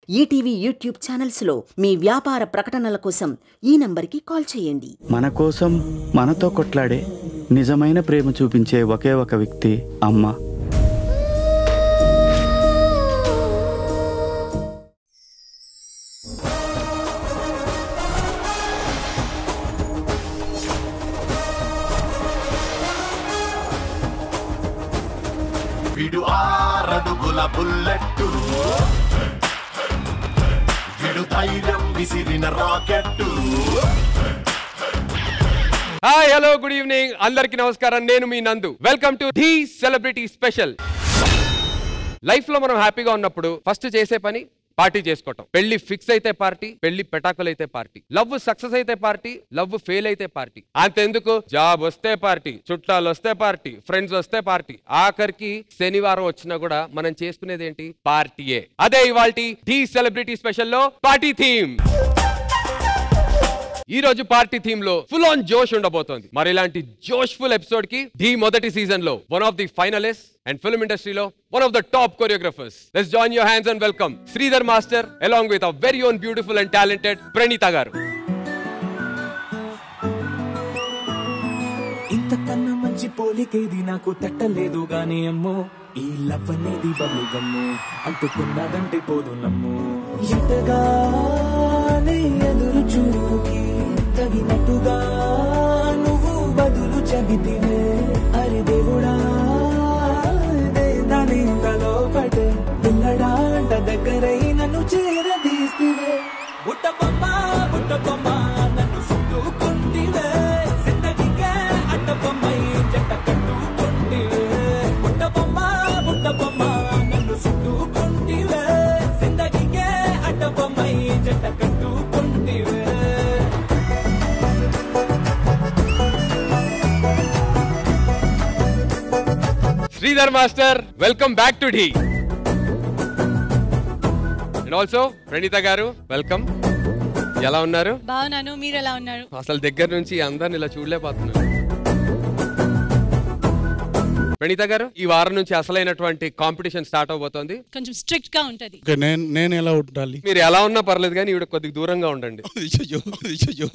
ETV YouTube ఛానల్స్లో మీ వ్యాపార ప్రకటనల కోసం ఈ నంబర్కి కాల్ చేయండి మన కోసం మనతో కొట్లాడే నిజమైన ప్రేమ చూపించే ఒకే ఒక వ్యక్తి అమ్మ విడు ఆరడుగుల బుల్లెట్టు విడు ధైర్యం విసిరిన rocket hi hello good evening అందరికి నమస్కారం నేను మీ Nandu welcome to Dhee celebrity special life లో మనం హ్యాపీగా ఉన్నప్పుడు ఫస్ట్ చేసే పని పార్టీ చేసుకోవటం పెళ్లి ఫిక్స్ అయితే పార్టీ పెళ్లి పెటాకులు అయితే పార్టీ లవ్ సక్సెస్ అయితే పార్టీ లవ్ ఫెయిల్ అయితే పార్టీ అంతెందుకు జాబ్ వస్తే పార్టీ చుట్టాలు వస్తే పార్టీ ఫ్రెండ్స్ వస్తే పార్టీ ఆఖరికి శనివారం వచ్చినా కూడా మనం చేసుకునేది ఏంటి పార్టీయే అదే ఇవాళ ది సెలబ్రిటీ స్పెషల్ లో పార్టీ థీమ్ ఈ రోజు పార్టీ థీమ్ లో ఫుల్ ఆన్ జోష్ ఉండబోతోంది మరి ఇలాంటి జోష్ఫుల్ ఎపిసోడ్ కి ది మొదటి సీజన్ లో one of the finalist and film ఇండస్ట్రీలో one of the top choreographers let's join your hands and welcome Sridhar master along with a very own beautiful and talented Praneetha garu ఇంతకన్నా మంచి పోలికేది నాకు తట్టలేదు గాని అమ్మో ఈ లవ్ అనేది బలు గమ్ము అంటుకున్నదంటే పోదు నమ్ము ఎటగానే ఎదురు చూడుకి తగినట్టుగా నువ్వు బదులు చెబితివే అరి దేవుడా దాని తలో పడే పిల్లడాంట దగ్గరై నన్ను చేరదీస్తివే బుట్ట బొమ్మ బుట్ట బొమ్మ నన్ను చుట్టుకుంటివే జిందగీకే అడ్డ బొమ్మై జంట కట్టుకుంటివే బుట్ట బొమ్మ బుట్ట బొమ్మ నన్ను చుట్టుకుంటివే జిందగీకే అడ్డ బొమ్మై జంట కట్టుకుంటివే Sridhar master welcome back to Dhee and also Praneetha garu welcome ఎలా ఉన్నారు బాగున్నాను మీరు ఎలా ఉన్నారు అసలు దగ్గర నుంచి అందరిని ఇలా చూడలేకపోతున్నాను ప్రణీత గారు ఈ వారం నుంచి అసలైనటువంటి కాంపిటీషన్ స్టార్ట్ అవబోతోంది కొంచెం స్ట్రిక్ట్ గా ఉంటది ఓకే, నేను నేను ఎలా ఉండాలి మీరు ఎలా ఉన్నా పర్లేదు కానీ ఈవిడ కొద్దిగా దూరంగా ఉండండి అయ్యయ్యో, అయ్యయ్యో.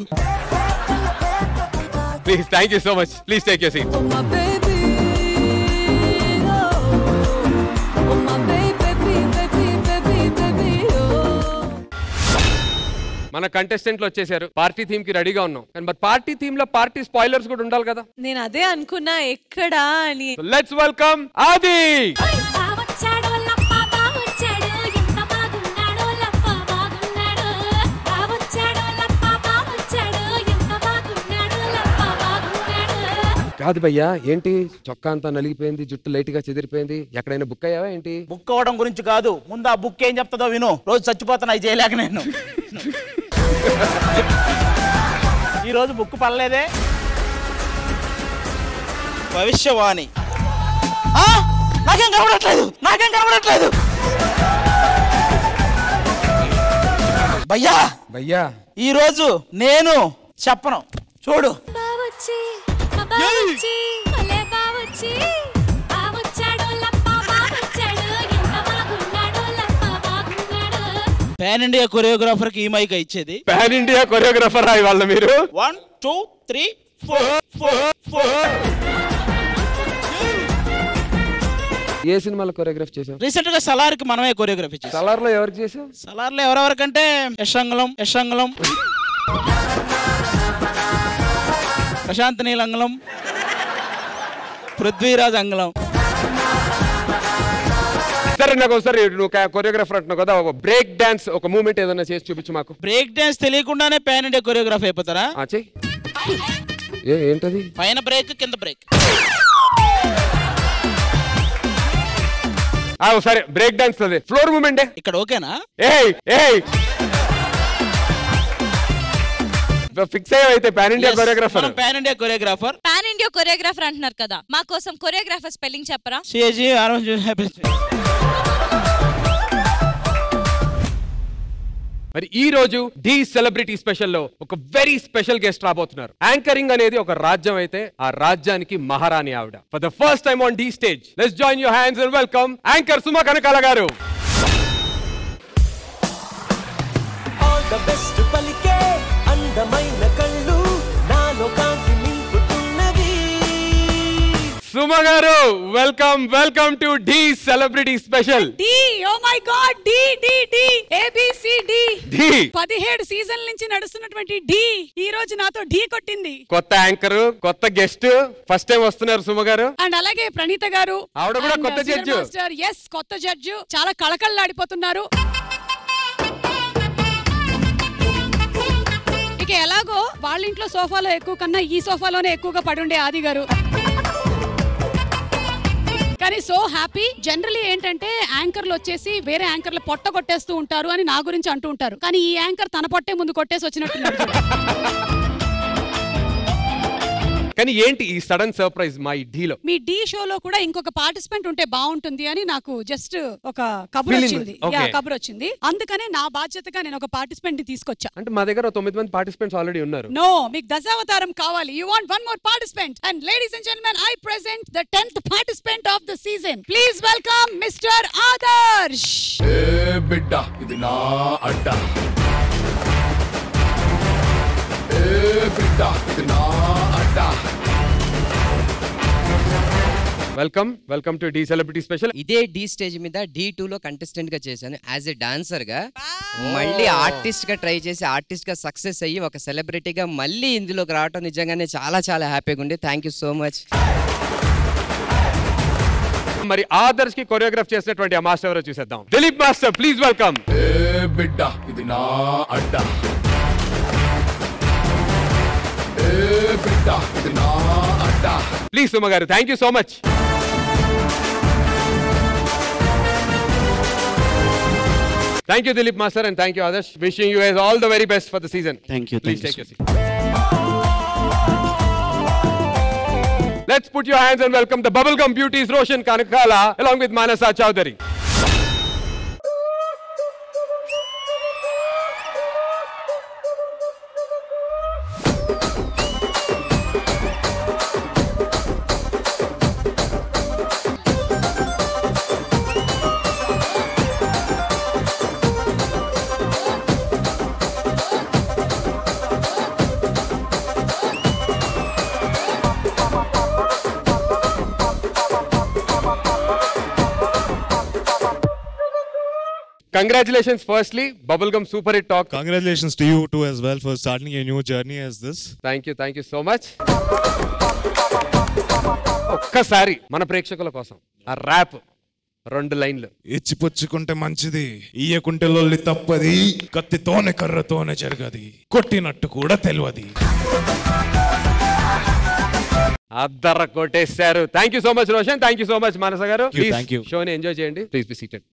Please thank you so much please take you seat మన కంటెస్టెంట్లు వచ్చేసారు పార్టీ థీమ్ కి రెడీగా ఉన్నాం కానీ మరి పార్టీ థీమ్ లో పార్టీ స్పాయిలర్స్ కూడా ఉండాలి కదా నేను అదే అనుకున్నా ఎక్కడా అని లెట్స్ వెల్కమ్ ఆది బావొచ్చాడు లప్ప బావొచ్చాడు ఎంత బాగున్నాడో లప్ప బాగున్నాడు బావొచ్చాడు లప్ప బావొచ్చాడు ఎంత బాగున్నాడో లప్ప బాగున్నాడు కాదు భయ్యా ఏంటి చొక్కా అంతా నలిగిపోయింది జుట్టు లైట్ గా చెదిరిపోయింది ఎక్కడైనా బుక్ అయ్యావా ఏంటి బుక్ అవ్వడం గురించి కాదు ముందు ఆ బుక్ ఏం చెప్తుందో విను రోజు చచ్చిపోతాను అవి చేయలేక నేను ఈ రోజు బుక్ పడలేదే భవిష్యవాణి ఆ? నాకేం కనబడట్లేదు నాకేం కనబడట్లేదు భయ్యా భయ్యా ఈ రోజు నేను చెప్పను చూడు బావొచ్చి మా బావొచ్చి ఒలే బావొచ్చి బావొచ్చాడు లప్ప బావొచ్చాడు ఎంత బాగున్నాడో లప్ప బాగున్నాడు పాన్ ఇండియా కొరియోగ్రాఫర్ కి ఈ మైక్ ఇచ్చేది పాన్ ఇండియా కొరియోగ్రాఫర్ రా ఇవాళ మీరు one two three four four four ఏ సినిమాలో కొరియోగ్రాఫ్ చేసావు రీసెంట్ గా సలార్ కి మనమే కొరియోగ్రఫీ చేసాం సలార్ లో ఎవరికి చేసావు సలార్ లో ఎవరెవరికంటే యశంగలం యశంగలం ప్రశాంత్ నీలంగలం పృథ్వీరాజ్ అంగళం సరే నాకు ఒకసారి నువ్వు కొరియోగ్రాఫర్ అంటున్నావు కదా ఒక బ్రేక్ డాన్స్ ఒక మూమెంట్ ఏదైనా చేసి చూపించు మాకు బ్రేక్ డాన్స్ తెలియకుండానే పాన్ ఇండియా కొరియోగ్రఫీ అయిపోతారా ఆ చెయ్యి ఏ ఏంటది పైన బ్రేక్ కింద బ్రేక్ ఆ, సరే బ్రేక్ డాన్స్ అదే ఫ్లోర్ మూమెంట్ ఇక్కడ ఓకేనా ఏయ్ ఏయ్ ఫిక్స్ అయ్యావైతే పాన్ ఇండియా కొరియోగ్రాఫర్ మనం pan India choreographer pan India choreographer అంటున్నారు కదా మా కోసం కొరియోగ్రాఫర్ స్పెల్లింగ్ చెప్పరా సిఏజీ మరి ఈ రోజు డి సెలబ్రిటీ స్పెషల్ లో ఒక వెరీ స్పెషల్ గెస్ట్ రాబోతున్నారు యాంకరింగ్ అనేది ఒక రాజ్యం అయితే ఆ రాజ్యానికి మహారాణి ఆవిడ for the first time on the stage let's join your hands and welcome anchor Suma Kanakala garu the best పలికే అందమైన కళ్ళు నాలో కాంతి నింపుతున్నవి Suma garu welcome welcome to Dhee celebrity special Dhee oh my God Dhee Dhee Dhee ABC Dhee Dhee. పదిహేడు సీజన్ నుంచి నడుస్తున్నటువంటి డి ఈ రోజు నాతో డి కొట్టింది కొత్త యాంకర్ కొత్త గెస్ట్ ఫస్ట్ టైం వస్తున్నారు సుమ గారు అండ్ అలాగే ప్రణీత గారు ఆవిడ కూడా కొత్త జడ్జి. ఎస్ కొత్త జడ్జి చాలా కళకళలాడిపోతున్నారు ఇక ఎలాగో వాళ్ళ ఇంట్లో సోఫాలో ఎక్కువ కన్నా ఈ సోఫాలోనే ఎక్కువగా పడుండే ఆది గారు కానీ సో హ్యాపీ జనరలీ ఏంటంటే యాంకర్లు వచ్చేసి వేరే యాంకర్లు పొట్ట కొట్టేస్తూ ఉంటారు అని నా గురించి అంటూ ఉంటారు కానీ ఈ యాంకర్ తన పొట్టే ముందు కొట్టేసి వచ్చినట్టున్నాడు కానీ ఏంటి ఈ సడన్ సర్ప్రైజ్ మా ఈ ఢీలో మీ డి షోలో కూడా ఇంకొక పార్టిసిపెంట్ ఉంటే బాగుంటుంది అని నాకు జస్ట్ ఒక కబుర్ Feeling వచ్చింది ఉంది. Okay. యా, కబుర్ వచ్చింది అందుకనే నా బాధ్యతగా నేను ఒక పార్టిసిపెంట్ ని తీసుకొచ్చా అంటే మా దగ్గర ఓ తొమ్మిది మంది పార్టిసిపెంట్స్ ఆల్రెడీ ఉన్నారు నో మీకు దశావతారం కావాలి you want one more participant and ladies and gentlemen I present the tenth participant of the season please welcome mister Adarsh ఏ బిడ్డ ఇది నా అడ్డ ఏ బిడ్డ ఇది నా అడ్డ welcome welcome to Dhee celebrity special ఇదే డి స్టేజ్ మీద డి టూ లో కంటెస్టెంట్ గా చేశాను యాజ్ ఎ డాన్సర్ గా మళ్ళీ ఆర్టిస్ట్ గా ట్రై చేసి ఆర్టిస్ట్ గా సక్సెస్ అయ్యి ఒక సెలబ్రిటీగా మళ్ళీ ఇందులోకి రావటం నిజంగానే చాలా చాలా హ్యాపీగా ఉంది థ్యాంక్ యూ సో మచ్ మరి ఆదర్శ్ కి కొరియోగ్రాఫ్ చేసినటువంటి ఆ మాస్టర్ ఎవరో చూసేద్దాం దిలీప్ మాస్టర్ ప్లీజ్ వెల్కమ్ ఏ బిడ్డ ఇది నా అడ్డ ఏ బిడ్డ ఇది నా అడ్డ please Suma garu thank you so much thank you Dilip master and thank you Adarsh wishing you all the very best for the season thank you please thank take you you Let's put your hands and welcome the Bubblegum Beauties Roshan Kanakala along with Manasa Chowdhury. Congratulations, firstly, Bubblegum Super Hit Talk. Congratulations to you too as well for starting a new journey as this. Thank you thank you so much ఒక్కసారి మన ప్రేక్షకుల కోసం ఆ rap రెండు లైన్లు ఇచ్చిపుచ్చుకుంటే మంచిది ఇయ్యకుంటే లొల్లి తప్పది కత్తితోనే కర్రతోనే జరగది కొట్టినట్టు కూడా తెలియదు అద్దర కొట్టేశారు thank you so much Roshan thank you so much Manasa garu Thank you, thank you. షోని ఎంజాయ్ చేయండి please be seated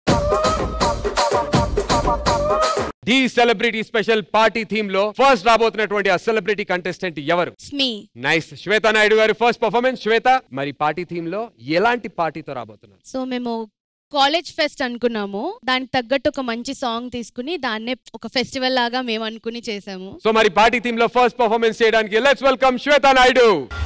Dhee celebrity special party theme లో ఫస్ట్ రాబోతున్నటువంటి ఆ సెలబ్రిటీ కంటెస్టెంట్ ఎవరు మీ నైస్ శ్వేత నాయుడు గారి ఫస్ట్ పర్ఫార్మెన్స్ శ్వేత మరి పార్టీ థీమ్ లో ఎలాంటి పార్టీతో రాబోతున్నారు సో మేము కాలేజ్ ఫెస్ట్ అనుకున్నాము దానికి తగ్గట్టు ఒక మంచి సాంగ్ తీసుకుని దాన్నే ఒక ఫెస్టివల్ లాగా మేము అనుకుని చేసాము సో మరి పార్టీ థీమ్ లో ఫస్ట్ పర్ఫార్మెన్స్ చేయడానికి లెట్స్ వెల్కమ్ శ్వేత నాయుడు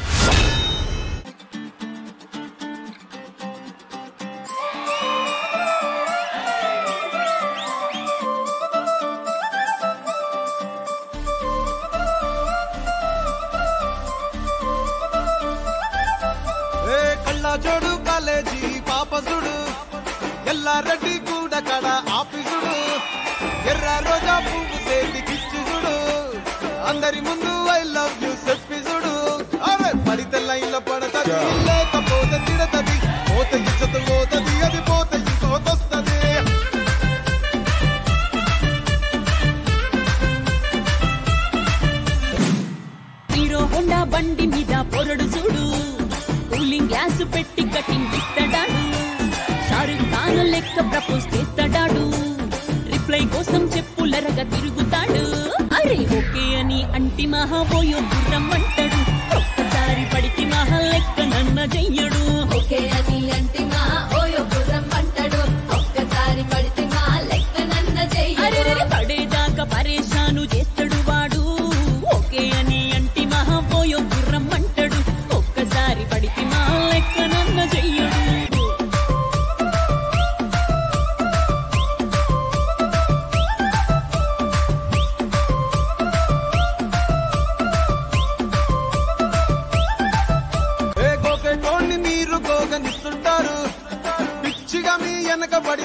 ఏ కళ్ళ జోడు కాలేజీ పాపసుడు ఎల్లారెడ్డి కూడా కడ ఆఫీసుడు ఎర్ర రోజా పువ్వు చేతికిచ్చి చూడు అందరి ముందు ఐ లవ్ యూ చెప్పి చూడు అరే పడితే లైన్లో పడతది లేకపోతే తిడతది పోతే ఇచ్చత పోతది అది పోతే ఇంకోతొస్తది హీరో హోండా బండి మీద పొరడు చూడు కూలింగ్ గ్లాస్ పెట్టి కటింగ్ ఇస్తాడాడు షారుఖ్ ఖాన్ లెక్క ప్రపోజ్ చేస్తాడాడు రిప్లై కోసం చెప్పులరగా తిరుగుతాడు అరే ఓకే అని అంటి మహాబోయో గుర్రం అంటాడు ఒక్కసారి పడికి మహా లెక్క నన్న చెయ్యడు ఓకే అని అంటి మహా ఓయో గుర్రం అంటాడు ఒక్కసారి పడితే మా లెక్క నన్న చెయ్యడు పడేదాకా పరేషాను చేస్తాడు వాడు ఓకే అని అంటి మహాబోయో గుర్రం అంటాడు ఒక్కసారి పడికి మా లెక్క నన్న చెయ్యడు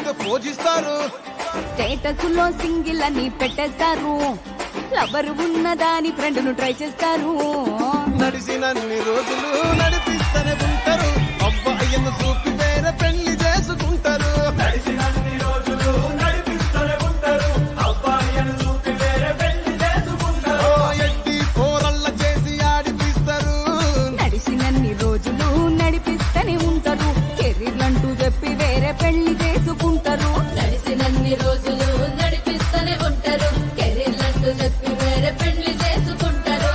తెగ పూజిస్తారు స్టేటస్ లో సింగిల్ అని పెట్టేస్తారు లవర్ ఉన్నదాని ఫ్రెండ్ ను ట్రై చేస్తారు నడిచినన్ని రోజులు నడిపిస్తూనే ఉంటారు అబ్బాయిను చూపి వేరే పెళ్లి చేసుకుంటారు నడిచినన్ని రోజులు నడిపిస్తూనే ఉంటారు అబ్బాయిను చూపి వేరే పెళ్లి చేసుకుంటారు ఎట్టి కోరల్ల చేసి ఆడిపిస్తారు నడిచినన్ని రోజులు నడిపిస్తూనే ఉంటారు కెరీర్ అంటూ చెప్పి వేరే పెళ్లి చేసుకుంటారు నడిచినన్ని రోజులు నడిపిస్తూనే ఉంటారు కెరీర్ అంటూ చెప్పి వేరే పెళ్లి చేసుకుంటారు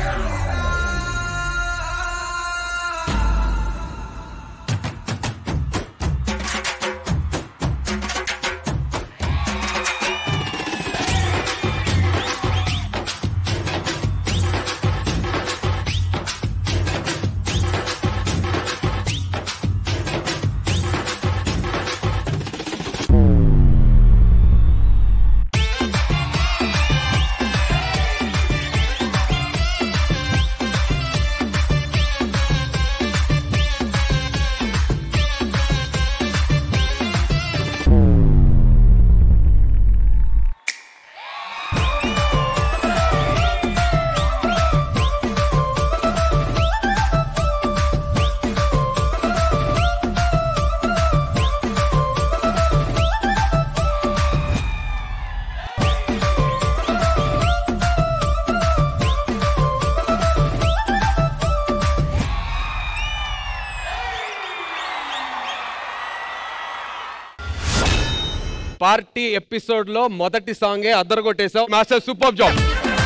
పార్టీ ఎపిసోడ్ లో మొదటి సాంగే అద్దరు కొట్టేశావు master super job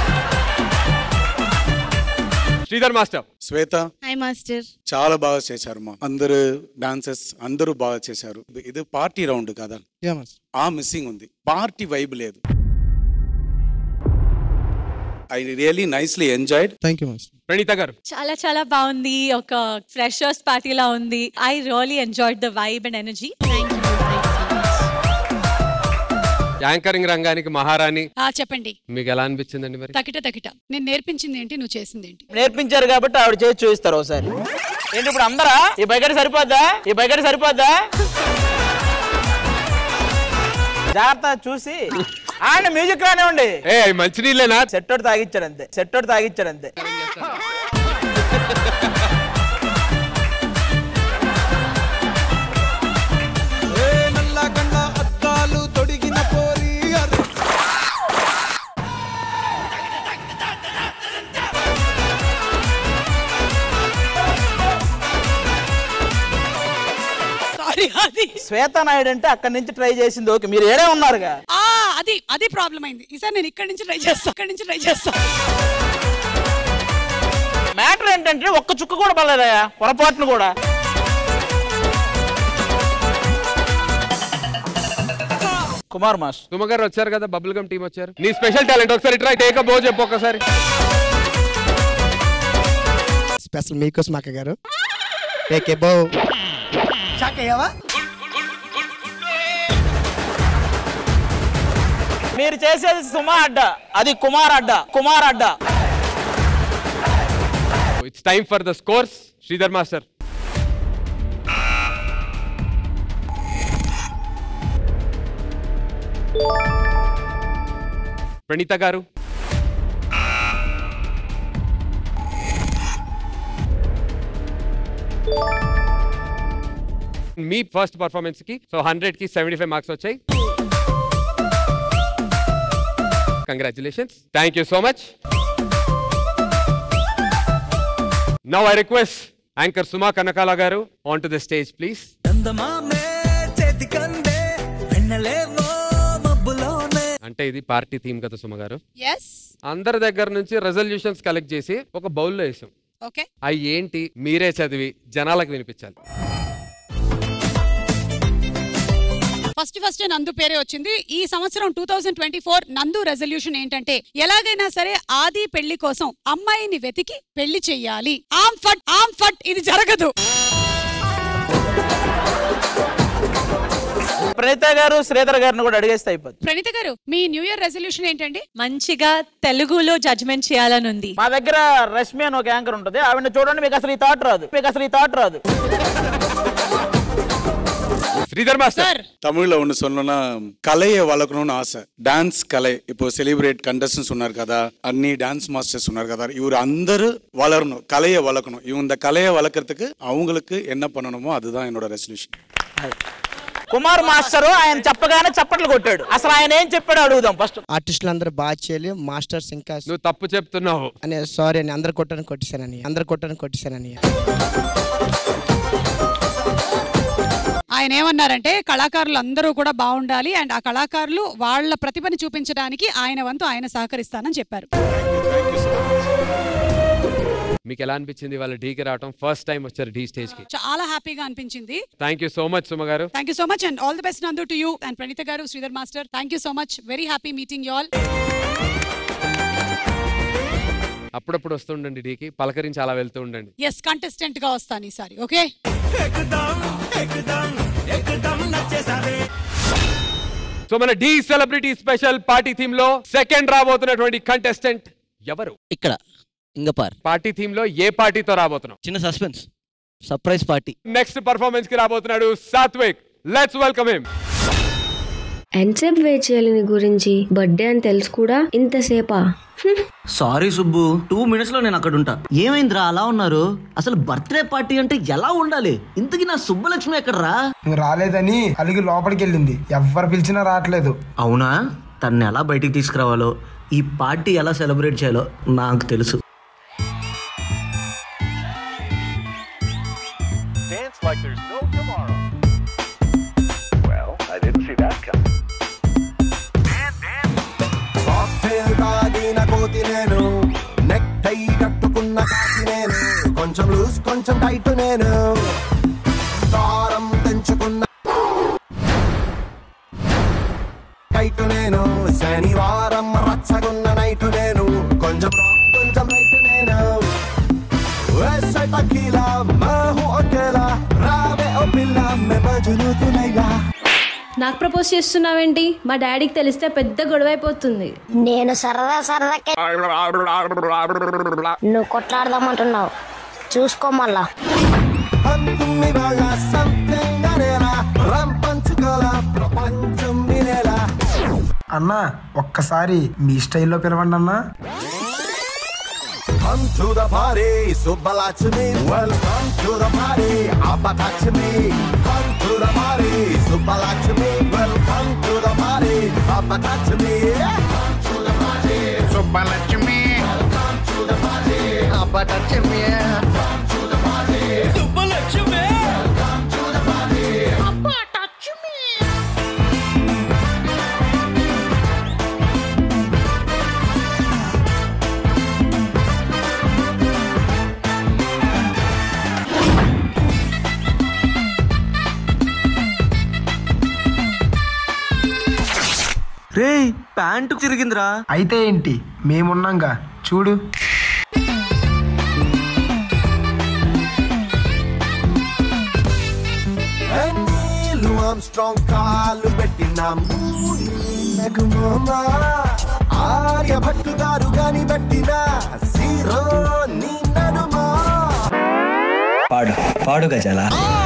Sridhar master Swetha hi master చాలా బాగా చేశారు మా అందరు డాన్సెస్ అందరూ బాగా చేశారు ఇది- ఇది పార్టీ రౌండ్ కదా ఆ మిస్సింగ్ ఉంది పార్టీ వైబ్ లేదు I really nicely enjoyed thank you master Praneetha garu చాలా చాలా బాగుంది ఒక ఫ్రెషర్స్ పార్టీలా ఉంది I really enjoyed the vibe and energy anchoring రంగానికి మహారాణి ఆ చెప్పండి మీకు ఎలా అనిపించిందండి మరి తకిట తకిట నేను నేర్పించింది ఏంటి నువ్వు చేసింది ఏంటి నేర్పించారు కాబట్టి ఆవిడ చేసి చూపిస్తారు ఒకసారి ఏంటి ఇప్పుడు అందరా ఈ బైకర్ సరిపోద్దా ఈ బైకర్ సరిపోద్దా జాగ్రత్త చూసి ఆయన మ్యూజిక్ రానివ్వండి ఏ మంచి నీళ్ళేనా సెట్టోడు తాగిచ్చాడు అంతే సెట్టోడు తాగిచ్చాడు అంతే ఏ నల్ల కళ్ళ అద్దాలు తొడిగిన పోరి అరే సారీ అది శ్వేత నాయుడు అంటే అక్కడి నుంచి ట్రై చేసింది ఓకే మీరు ఏడే ఉన్నారుగా ఆ అది అది ప్రాబ్లం అయింది ఈసారి నేను ఇక్కడి నుంచి ట్రై చేస్తా ఇక్కడి నుంచి ట్రై చేస్తా మ్యాటర్ ఏంటంటే ఒక్క చుక్క కూడా పడలేదయా పొరపాటును కూడా కుమార్ మాస్ సుమ గారు వచ్చారు కదా బబుల్ గమ్ టీం వచ్చారు నీ స్పెషల్ టాలెంట్ ఒకసారి ట్రై టేక్ బో చెప్పు ఒకసారి స్పెషల్ మీకోసం అక్క గారు టేక్ ఏ బో మీరు చేసేది సుమా అడ్డ అది కుమార్ అడ్డ కుమార్ అడ్డ it's time for the scores Sridhar master Praneetha garu me first performance కి సో హండ్రెడ్ కి సెవెంటీ ఫైవ్ మార్క్స్ వచ్చాయి congratulations thank you so much now I request anchor Suma Kanakala గారు on to the stage please చందమామే చేతి కందే వెన్నలేవో మబ్బులోనే అంటే ఇది పార్టీ థీమ్ కదా సుమ గారు ఎస్ అందరి దగ్గర నుంచి రెజల్యూషన్స్ కలెక్ట్ చేసి ఒక బౌల్లో వేసాం ఓకే అవి ఏంటి మీరే చదివి జనాలకు వినిపించాలి ఫస్ట్ ఫస్ట్ నందు పేరే వచ్చింది ఈ సంవత్సరం టూ థౌజండ్ ట్వంటీ ఫోర్ నందు రెజల్యూషన్ ఏంటంటే ఎలాగైనా సరే ఆది పెళ్లి కోసం అమ్మాయిని వెతికి పెళ్లి చెయ్యాలి ఆమ్ ఫట్ ఆమ్ ఫట్ ఇది జరగదు ప్రణీత గారు శ్రీధర్ గారిని కూడా అడిగేస్తే అయిపోద్ది ప్రణీత గారు మీ న్యూ ఇయర్ రెజల్యూషన్ ఏంటండి మంచిగా తెలుగులో జడ్జ్మెంట్ చేయాలని ఉంది మా దగ్గర రష్మి అని ఒక యాంకర్ ఉంటుంది ఆవిడ చూడండి మీకు అసలు ఈ థాట్ రాదు మీకు అసలు ఈ థాట్ రాదు శ్రీధర్ మాస్టర్ தமிழ்ல ஒண்ணு சொல்லணும்னா கலையை வளர்க்கணும்னு ஆசை டான்ஸ் கலை இப்போ செலிப்ரேட் கண்டஸ்டன்ஸ் ఉన్నారు కదా అన్ని డాన్స్ మాస్టర్స్ ఉన్నారు కదా ఇవరు అందరూ வளரணும் கலையை வளர்க்கணும் இவங்க இந்த கலையை வளர்க்கறதுக்கு அவங்களுக்கு என்ன பண்ணணுமோ அதுதான் என்னோட ரெசல்யூஷன் కుమార్ మాస్టర్ ఆయన చెప్పగానే చప్పట్లు కొట్టాడు అసలు ఆయన ఏం చెప్పాడు అడుగుదాం ఫస్ట్ ఆర్టిస్టులు అందరూ బాగా చేయాలి మాస్టర్స్ ఇంకా నువ్వు తప్పు చెప్తున్నావు అని సారీ అని అందరు కొట్టని కొట్టేశానని అందరు కొట్టని కొట్టేశానని ఆయన ఏమన్నారంటే కళాకారులు అందరూ కూడా బాగుండాలి అండ్ ఆ కళాకారులు వాళ్ళ ప్రతిభని చూపించడానికి ఆయన వంతు ఆయన సహకరిస్తానని చెప్పారు మీకు ఎలా అనిపించింది వాళ్ళ ఢీకి రావటం ఫస్ట్ టైం వచ్చారు ఢీ స్టేజ్ కి చాలా హ్యాపీగా అనిపించింది thank you so much Suma garu thank you so much and all the best Nandu to you and Praneetha garu Sridhar master thank you so much very happy meeting you all అప్పుడప్పుడు వస్తుండండి ఢీకి పలకరించి అలా వెళ్తూ ఉండండి ఎస్ కంటెస్టెంట్ గా వస్తాను ఈసారి ఓకే సో మన Dhee celebrity special party theme లో సెకండ్ రాబోతున్నటువంటి కంటెస్టెంట్ ఎవరు ఇక్కడ ఇంగపార్ పార్టీ థీమ్ లో ఏ పార్టీతో రాబోతున్నాం చిన్న suspense surprise party next performance కి రాబోతున్నాడు సాత్విక్ లెట్స్ వెల్కమ్ హిమ్ ఎంతసేపు వెయిట్ చేయాలి నీ గురించి బర్త్డే అని తెలుసు కూడా ఇంతసేపా హ్మ్. సారీ సుబ్బు టూ మినిట్స్ లో నేను అక్కడ ఉంటా ఏమైందిరా అలా ఉన్నారు అసలు బర్త్డే పార్టీ అంటే ఎలా ఉండాలి ఇంతకీ నా సుబ్బలక్ష్మి ఎక్కడరా నువ్వు రాలేదని అలిగి లోపలికి వెళ్ళింది ఎవ్వరు పిలిచినా రావట్లేదు అవునా తన్ని ఎలా బయటికి తీసుకురావాలో ఈ పార్టీ ఎలా సెలబ్రేట్ చేయాలో నాకు తెలుసు Dance like there's no tomorrow. Well, I didn't see that coming. Cocktail తాగిన కోతి నేను నెక్ టై కట్టుకున్న కాకి నేను కొంచెం లూజ్ కొంచెం టైట్ నేను దారం తెంచుకున్న టైట్ నేను శనివారం రచ్చగున్న నైట్ నేను కొంచెం wrong, కొంచెం రైట్ నేను वैसे टकीला मैं हूँ अकेला रावे ओ पिल्ला मैं मजनू तू लैला నాకు ప్రపోజ్ చేస్తున్నావేంటి మా డాడీకి తెలిస్తే పెద్ద గొడవ అయిపోతుంది నేను సరదా సరదాకే నువ్వు కొట్లాడదామంటున్నావు చూసుకో మళ్ళా పంతుమ్మి వాళ్ళ సంథింగ్ అనేలా రం పంచుకోల ప్రపంచం వినేలా అన్నా ఒక్కసారి మీ స్టైల్లో పిలవండి అన్నా Come to the party, Subbalakshmi. Welcome to the party, Abbatachmi. Come to the party, Subbalakshmi. Welcome to the party, Abbatachmi. Come to the party, Subbalakshmi. Welcome to the party, Abbatachmi. Come to the party, Subbalakshmi. Welcome to the party, Abbatachmi. రే pant చిరిగిందిరా అయితే ఏంటి మేమున్నాంగా చూడు నీళ్ళు Armstrong కాలు పెట్టినాం నగుమోమా ఆర్యభట్టు గారు గాని పెట్టిన సీరో నీ నడుమా పాడు పాడు గజాల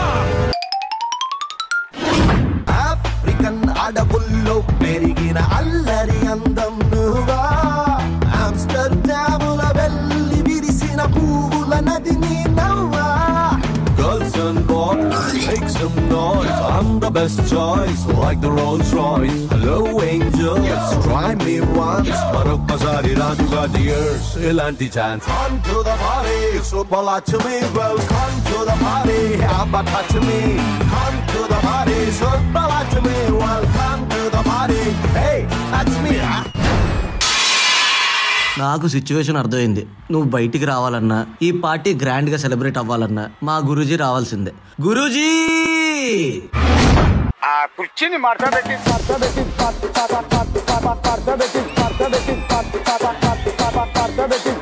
ఆఫ్రికన్ అడవుల్లో పెరిగిన అల్లరి అందం నువ్వా ఆమ్స్టర్డాముల వెళ్ళి విరిసిన పువ్వుల నది నీ నవ్వా Girls and boys, make some noise. I'm the best choice, like the Rolls Royce. Hello, angels, try me once. మరొక్కసారి రాదు got the years, ఇలాంటి chance Come to the party, Subbalakshmi. Welcome to the party, Abbatachmi. Come to the party, Subbalakshmi. Welcome to the party. Hey, that's me. huh? నాకు situation అర్థమైంది నువ్వు బయటికి రావాలన్నా ఈ party grand గా సెలబ్రేట్ అవ్వాలన్నా మా గురూజీ రావాల్సిందే గురూజీ ఆ కుర్చీని మడతబెట్టి మడతబెట్టి మడతబెట్టి మడతబెట్టి మడతబెట్టి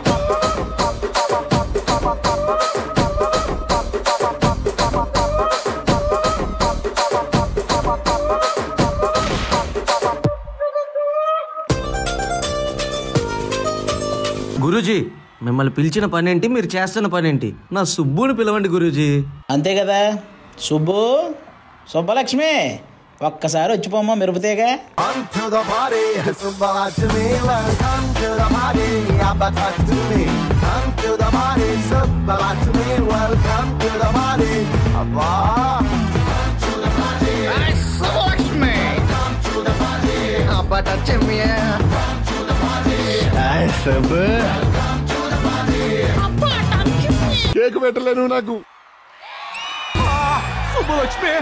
గురూజీ మిమ్మల్ని పిలిచిన పనేంటి మీరు చేస్తున్న పనేంటి నా సుబ్బుని పిలవండి గురూజీ అంతే కదా సుబ్బు సుబ్బలక్ష్మి ఒక్కసారి వచ్చిపోమ్మా మెరుపుతేగా Come to the party, Subbalakshmi. Welcome to the party, Abba talk to me. Come to the party, Subbalakshmi. Welcome to the party, Abba. Come to the party, Subbalakshmi. Come to the party, Abba touch me. Come to the party, Hey, Subbu. Welcome to the party, Abba touch me. Cake పెట్టలేను నాకు Subbalakshmi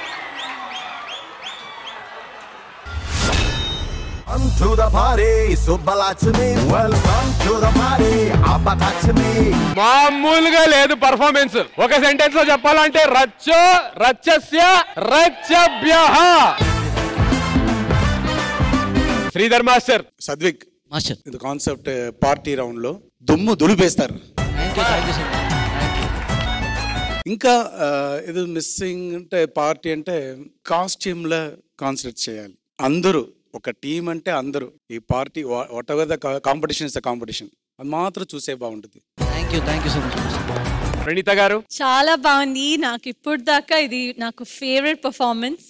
Come to the party, Subbalakshmi. Welcome to the party, Abba touch me. మామూలుగా లేదు performance ఒక sentence లో చెప్పాలంటే రచ్చో రచ్చస్య రచ్చభ్య శ్రీధర్ మాస్టర్ సద్విక్ మాస్టర్ ఇది కాన్సెప్ట్ పార్టీ రౌండ్ లో దుమ్ము దులిపేస్తారు ఇంకా ఆ, ఇది మిస్సింగ్ అంటే పార్టీ అంటే కాస్ట్యూమ్ లో కాన్సన్ట్రేట్ చేయాలి అందరూ ఒక టీం అంటే అందరూ ఈ party whatever the competition is the competition అది మాత్రం చూసే బాగుంటుంది thank you thank you so much Praneetha garu చాలా బాగుంది నాకు ఇప్పుడు దాకా ఇది నాకు favourite performance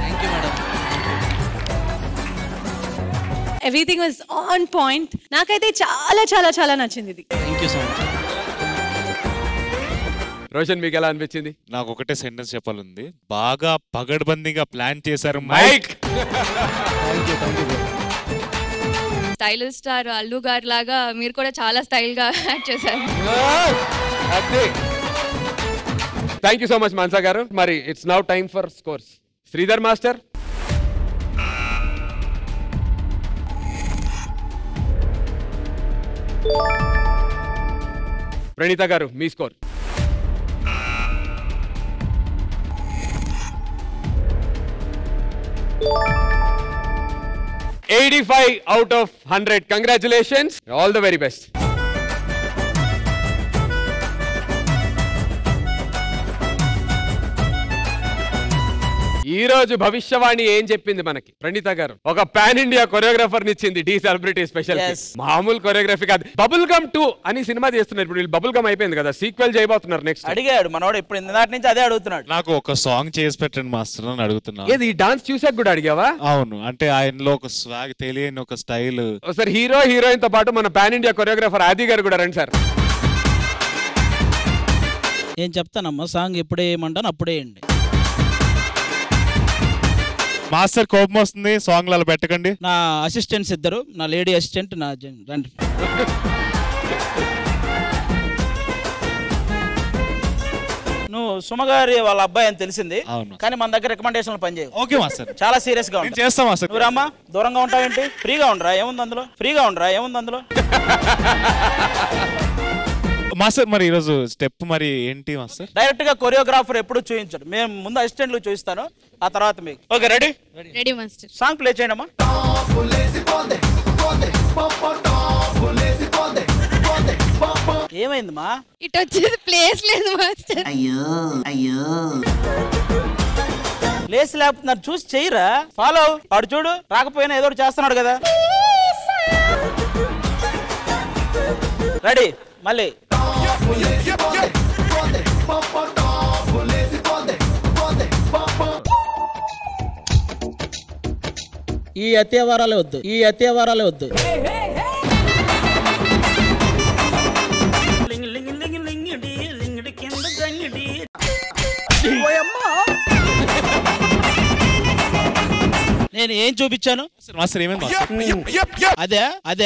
everything was on point నాకైతే చాలా చాలా చాలా నచ్చింది ఇది thank you so much Roshan మీకు ఎలా అనిపించింది నాకు ఒకటే సెంటెన్స్ చెప్పాలంది బాగా పగడ్బందీగా ప్లాన్ చేశారు మైక్ స్టైలిష్ స్టార్ అల్లు గారి లాగా మీరు కూడా చాలా స్టైల్ గా యాక్ట్ చేశారు thank you so much Mansa garu మరి it's now time for scores Sridhar master Praneetha garu మీ score eighty five out of hundred congratulations all the very best ఈ రోజు భవిష్యవాణి ఏం చెప్పింది మనకి ప్రణీత గారు ఒక పాన్ ఇండియా కొరియోగ్రాఫర్ ఇచ్చింది డి సెలబ్రిటీ స్పెషల్ Yes. మామూలు కొరియోగ్రఫీ కాదు బబుల్ గమ్ టూ అని సినిమా చేస్తున్నారు ఇప్పుడు వీళ్ళు బబుల్ గమ్ అయిపోయింది కదా సీక్వెల్ చేయబోతున్నారు నెక్స్ట్ అడిగాడు మనోడు ఇప్పుడు ఇందాటి నుంచి అదే అడుగుతున్నాడు నాకు ఒక సాంగ్ చేసి పెట్టండి మాస్టర్ అని అడుగుతున్నా ఏది ఈ డాన్స్ చూసాక కూడా అడిగావా అవును అంటే ఆయనలో ఒక స్వాగ్ తెలియని ఒక స్టైల్ సార్ హీరో హీరోయిన్ తో పాటు మన పాన్ ఇండియా కొరియోగ్రాఫర్ ఆది గారు కూడా రండి సార్ ఏం చెప్తానమ్మా సాంగ్ ఎప్పుడే ఏమంటాను అప్పుడే వేయండి మాస్టర్ కోపం వస్తుంది సాంగ్ అలా పెట్టకండి నా అసిస్టెంట్స్ ఇద్దరు నా లేడీ అసిస్టెంట్ నా జెన్- రండి నువ్వు సుమగారి వాళ్ళ అబ్బాయి అని తెలిసింది అవును. కానీ మన దగ్గర రికమెండేషన్లు పనిచేయవు ఓకే మాస్టర్ చాలా సీరియస్ గా నేను ఉంటా. చేస్తా మాస్టర్ నువ్వు రామ్మా దూరంగా ఉంటావేంటి ఫ్రీగా ఉండరా ఏముంది అందులో ఫ్రీగా ఉండరా ఏముంది అందులో మాస్టర్ మరి ఈరోజు స్టెప్ మరి ఏంటి మాస్టర్ డైరెక్ట్ గా కొరియోగ్రాఫర్ ఎప్పుడు చూపించడు మేము ముందు అసిస్టెంట్లు చూపిస్తాను ఆ తర్వాత మీకు okay ready ready master song play చేయండి అమ్మా ఏమైంది మా ఇటు వచ్చేది ప్లేస్ లేదు మాస్టర్ అయ్యో అయ్యో లేసి లేకపోతే నన్ను చూసి చెయ్యరా ఫాలో వాడు చూడు రాకపోయినా ఏదో ఒకటి చేస్తున్నాడు కదా రెడీ మళ్ళీ ఈ అత్యవారాలే వద్దు ఈ అత్యవారాలే వద్దు నేను ఏం చూపించాను మాస్టర్ ఏమైంది మాస్టర్ అదే అదే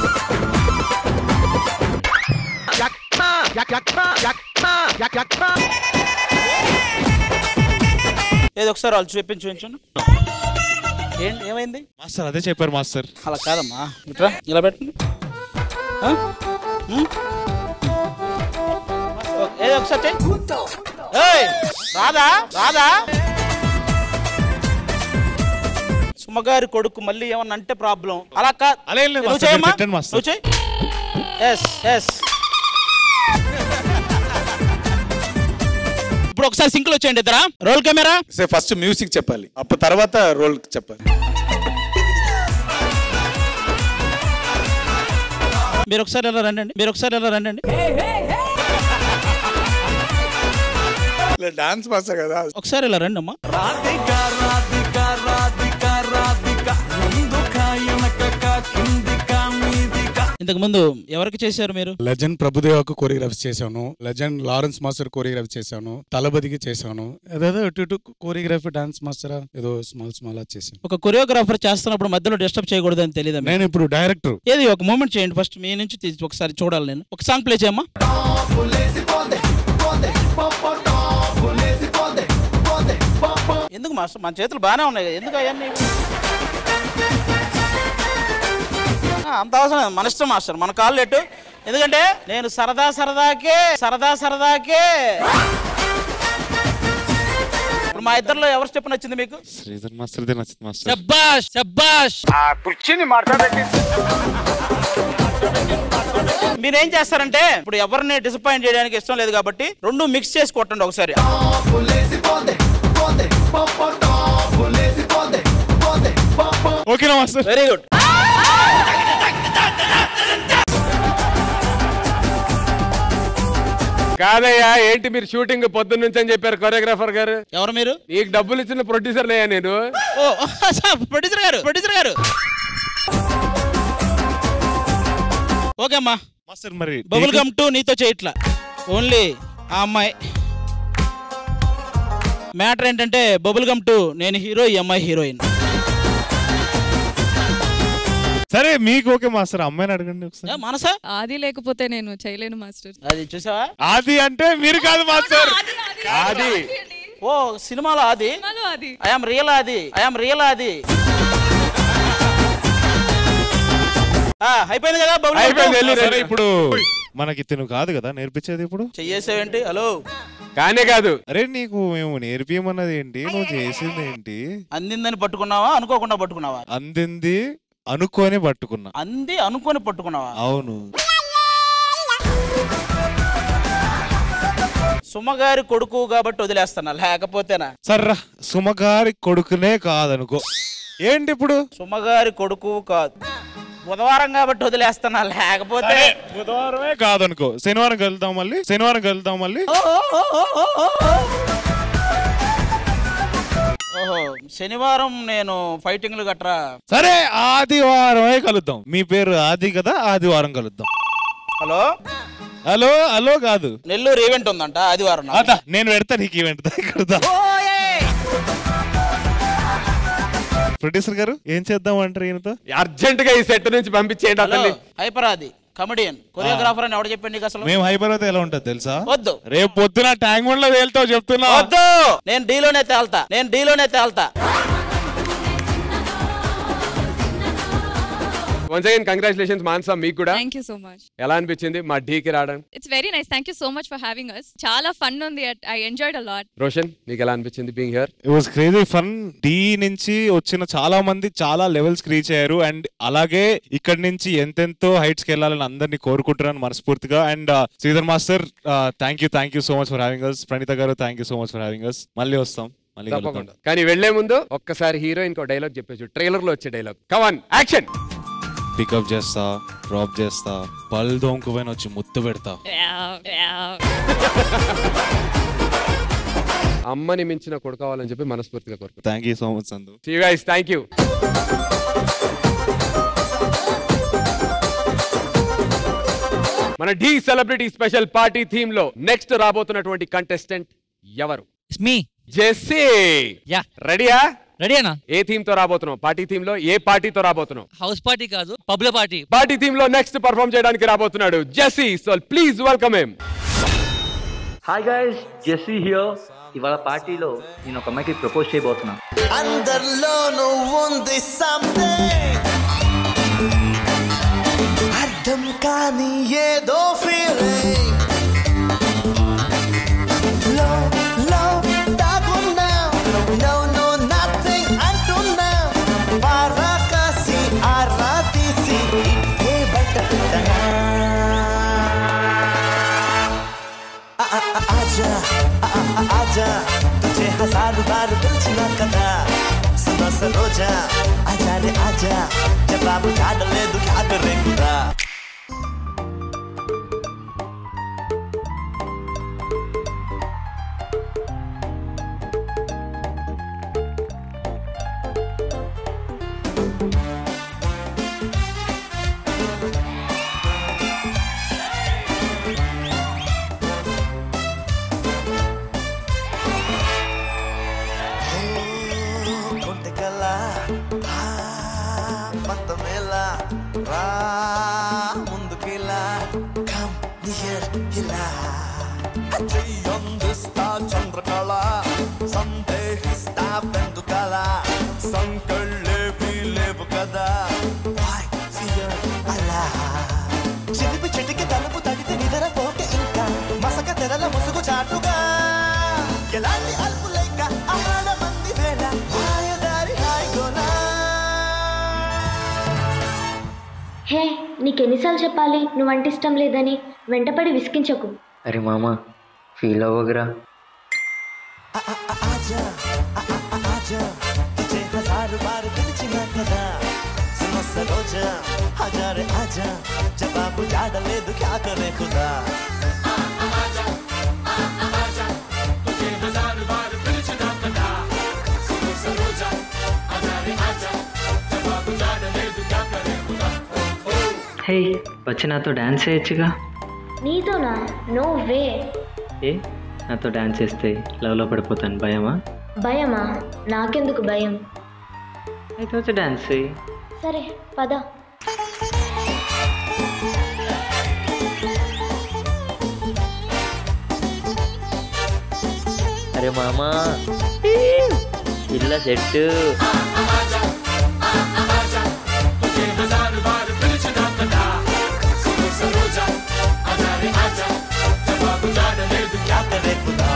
ఏదో ఒకసారి వాళ్ళు చూపించి చూపించాను ఏంటి ఏమైంది మాస్టర్ అదే చెప్పారు మాస్టర్ అలా కాదమ్మా ఇట్రా ఇలా పెట్టండి ఆ? ఉం? ఓ- ఏదో ఒకసారి చెయ్యి. ఏయ్, రాదా రాదా సుమగారి కొడుకు మళ్ళీ ఏమన్నా అంటే ప్రాబ్లం అలా కాదు అలా ఏం లేదు నువ్వు మాస్టర్, చేయమ్మా మీరు పెట్టండి మాస్టర్. నువ్వు చెయ్యి ఎస్ ఎస్ ఇప్పుడు ఒకసారి సింక్లో వచ్చేయండి ఇద్దరా రోల్ కెమెరా ఫస్ట్ మ్యూజిక్ చెప్పాలి అప్పుడు తర్వాత రోల్ చెప్పాలి మీరు ఒకసారి ఎలా రండి మీరు ఒకసారి ఎలా రండి డాన్స్ మాస్టర్ కదా ఒకసారి ఇలా రండి అమ్మా రాధిక రాధిక రాధిక రాధిక ముందుక వెనకక కిందిక మీదిక ఇంతకు ముందు ఎవరికి చేశారు మీరు లెజెండ్ ప్రభుదేవకు కొరియోగ్రఫీ చేశాను లెజెండ్ లారెన్స్ మాస్టర్ కొరియోగ్రఫీ చేశాను తలబదికి చేశాను ఏదేదో ఇటు ఇటు కొరియోగ్రఫీ డాన్స్ మాస్టర్ ఏదో స్మాల్ స్మాల్ చేశాను ఒక కొరియోగ్రాఫర్ చేస్తున్నప్పుడు మధ్యలో డిస్టర్బ్ చేయకూడదు అని తెలియదు నేను ఇప్పుడు డైరెక్టర్ ఏది ఒక మూమెంట్ చేయండి ఫస్ట్ మీ నుంచి తీసి ఒకసారి చూడాలి నేను ఒక సాంగ్ ప్లే చేయమ్మా ఎందుకు మాస్టర్ మన చేతులు బాగానే ఉన్నాయి కదా, ఎందుకు అవన్నీ ఆ, అంత అవసరం లేదు. మన ఇష్టం మాస్టర్ మన కాళ్ళు ఎట్టు ఎందుకంటే నేను సరదా సరదాకే సరదా సరదాకే ఇప్పుడు మా ఇద్దరిలో ఎవరి స్టెప్ నచ్చింది మీకు శ్రీధర్ మాస్టర్దే నచ్చింది మాస్టర్ శబ్బాష్ శబ్బాష్ కుర్చీని మాట్లాడండి మీరేం చేస్తారంటే ఇప్పుడు ఎవరిని డిసప్పాయింట్ చేయడానికి ఇష్టం లేదు కాబట్టి రెండు మిక్స్ చేసి కొట్టండి ఒకసారి ఓకేనా మాస్టర్ వెరీ గుడ్ కాదయ్యా ఏంటి మీరు షూటింగ్ పొద్దున్న నుంచి అని చెప్పారు కొరియోగ్రాఫర్ గారు ఎవరు మీరు నీకు డబ్బులు ఇచ్చిన ప్రొడ్యూసర్ అయ్యా నేను ఓ producer garu producer garu okay అమ్మా మాస్టర్ మరి బబుల్ గమ్ టు నీతో చేయట్లా ఓన్లీ ఆ అమ్మాయి మ్యాటర్ ఏంటంటే బబుల్ గమ్ టు నేను హీరో ఈ అమ్మాయి హీరోయిన్ సరే మీకు ఓకే మాస్టర్ అమ్మాయిని అడగండి ఒకసారి మనసా ఆది లేకపోతే నేను చేయలేను మాస్టర్ అది చూసావా ఆది అంటే మీరు కాదు మాస్టర్ ఆది ఓ సినిమాలో ఆది అది I'm real Aadi I'm real Aadi ఆ, అయిపోయింది కదా బబుల్ గమ్ టు? సరే ఇప్పుడు మనకి తిను కాదు కదా నేర్పించేది ఇప్పుడు చెయ్యేసావేంటి హలో కానే కాదు అరే నీకు మేము నేర్పియమన్నది ఏంటి నువ్వు చేసింది ఏంటి అందిందని పట్టుకున్నావా అనుకోకుండా పట్టుకున్నావా అందింది అనుకొని పట్టుకున్నా అంది అనుకొని పట్టుకున్నావా అవును సుమగారి కొడుకు కాబట్టి వదిలేస్తున్నా లేకపోతేనా సర్రా సుమగారి కొడుకునే కాదనుకో ఏంటి ఇప్పుడు సుమగారి కొడుకు కాదు బుధవారం కాబట్టి వదిలేస్తున్నా లేకపోతే సరే, బుధవారమే కాదనుకో శనివారం కలుద్దాం మళ్ళీ శనివారం కలుద్దాం మళ్ళీ ఓహో శనివారం నేను ఫైటింగ్లు గట్రా సరే ఆదివారమే కలుద్దాం మీ పేరు ఆది కదా ఆదివారం కలుద్దాం హలో హలో హలో కాదు నెల్లూరు ఈవెంట్ ఉందంట ఆదివారం నాకు. అదా నేను పెడతా నీకు ఈవెంట్ కలుద్దాం ప్రొడ్యూసర్ గారు ఏం చేద్దాం అంటారు ఈయనతో అర్జెంట్ గా ఈ సెట్ నుంచి పంపించేయండి హలో అతన్ని హైపరాది కమెడియన్ కొరియోగ్రాఫర్ అని ఎవడు చెప్పండి నీకు అసలు మేము హైదరాబాద్ ఎలా ఉంటుంది తెలుసా వద్దు రేపు పొద్దున ట్యాంక్ బండ్ లో తేలుతావు చెప్తున్నా వద్దు నేను డీలోనే తేల్తా నేను డీలోనే తేల్తా వన్స్ అగైన్ కంగ్రాచులేషన్స్ మాన్సా మీకు కూడా థ్యాంక్ యూ సో మచ్ ఎలా అనిపించింది మా ఢీకి రావడం it's very nice thank you so much for having us చాలా ఫన్ ఉంది I enjoyed a lot Roshan నీకు ఎలా అనిపించింది being here it was crazy fun Dhee నుంచి వచ్చిన చాలా మంది చాలా లెవెల్స్ రీచ్ అయ్యారు అండ్ అలాగే ఇక్కడ నుంచి ఎంతెంతో హైట్స్ కి వెళ్ళాలని అందరినీ కోరుకుంటున్నాను మనస్ఫూర్తిగా and Sridhar master thank you thank you so much for having us Praneetha garu thank you so much for having us మళ్ళీ వస్తాం మళ్ళీ కలుద్దాం తప్పకుండా కానీ వెళ్లే ముందు ఒక్కసారి హీరోయిన్ కో డైలాగ్ చెప్పేసి ట్రైలర్ లో వచ్చే డైలాగ్ కవన్ యాక్షన్ పికప్ చేస్తా డ్రాప్ చేస్తా పల్ దోంకుపోయిన వచ్చి ముద్దు పెడతా అమ్మని మించిన కొడుకోవాలని చెప్పి మనస్ఫూర్తిగా కోరుకుంటాను థ్యాంక్ యూ సో మచ్ సందు See you guys. Thank you. మన Dhee celebrity special party theme లో నెక్స్ట్ రాబోతున్నటువంటి కంటెస్టెంట్ ఎవరు మీ జెస్సీ యా రెడీయా రెడీనా ఏ థీమ్ తో రాబోతున్నావు పార్టీ థీమ్ లో ఏ పార్టీతో రాబోతున్నావు హౌస్ పార్టీ కాదు పబ్ల పార్టీ పార్టీ థీమ్ లో నెక్స్ట్ పర్ఫామ్ చేయడానికి రాబోతున్నాడు Jessie so please welcome him hi guys Jessie here ఇవాళ పార్టీలో నేను ఒక అమ్మాయికి ప్రపోజ్ చేయబోతున్నా అందరిలోనూ ఉంది something అర్థం కాని ఏదో ఫీలింగ్ లో లో దాగున్నా no no nothing అంటున్నా వారాకాసి ఆరా తీసి ఇట్టే బయట పెట్టనా ఆ- ఆ- ఆ- ఆజా ఆ- ఆ- ఆ- ఆజా तुझे हजार बार पूछना कदा सुनो सरोजा आजा रे आजा जवाब उठा डले दुखा करे खुदा రా ముందుకిలా కమ్ నియర్ ఇలా చెయ్యందిస్తా చంద్రకళ సందేహిస్తా పెందుకల సంకళ్ళేవి లేవు కదా Why fear అలా చిలిపి చెట్టుకి తలుపు తడితే నిద్ర పోక ఇంకా మసక తెరల ముసుగు చాటుగా ఎలాంటి అల్పు లేక ఆడ మంది వేళ మాయదారి హాయిగోనా హే నీకెన్నిసార్లు చెప్పాలి నువ్వంటే ఇష్టం లేదని వెంటపడి విసిగించకు అరే మామ ఫీల్ అవ్వగురా आजा आ- आ- आ- आजा तुझे हजार बार పిలిచినా కదా सुनो सरोजा हजार आजा जवाब జాడలేదు क्या करे खुदा హే వచ్చి నాతో డాన్స్ చేయొచ్చుగా నీతోనా నో వే ఏ నాతో డాన్స్ చేస్తే లవ్లో పడిపోతాను భయమా భయమా నాకెందుకు భయం అయితే వచ్చి డాన్స్ చేయి సరే పద అరే మామా ఇల్ల సెట్ क्या करे खुदा